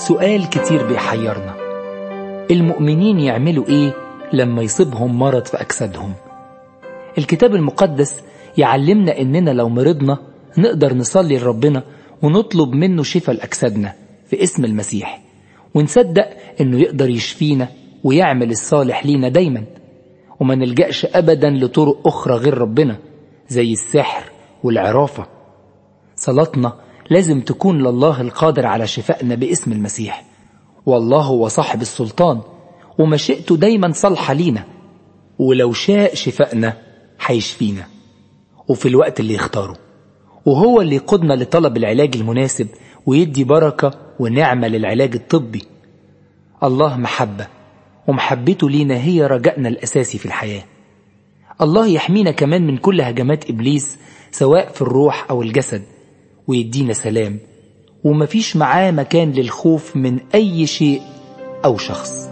سؤال كتير بيحيرنا المؤمنين يعملوا ايه لما يصيبهم مرض في أجسادهم الكتاب المقدس يعلمنا إننا لو مرضنا نقدر نصلي لربنا ونطلب منه شفاء لأجسادنا في اسم المسيح ونصدق إنه يقدر يشفينا ويعمل الصالح لينا دايما وما نلجأش أبدا لطرق أخرى غير ربنا زي السحر والعرافة صلاتنا لازم تكون لله القادر على شفائنا باسم المسيح والله هو صاحب السلطان ومشيئته دايما صالحة لينا ولو شاء شفائنا هيشفينا وفي الوقت اللي يختاره وهو اللي يقودنا لطلب العلاج المناسب ويدي بركة ونعمة للعلاج الطبي الله محبة ومحبته لينا هي رجائنا الأساسي في الحياة الله يحمينا كمان من كل هجمات إبليس سواء في الروح أو الجسد ويدينا سلام ومفيش معاه مكان للخوف من أي شيء أو شخص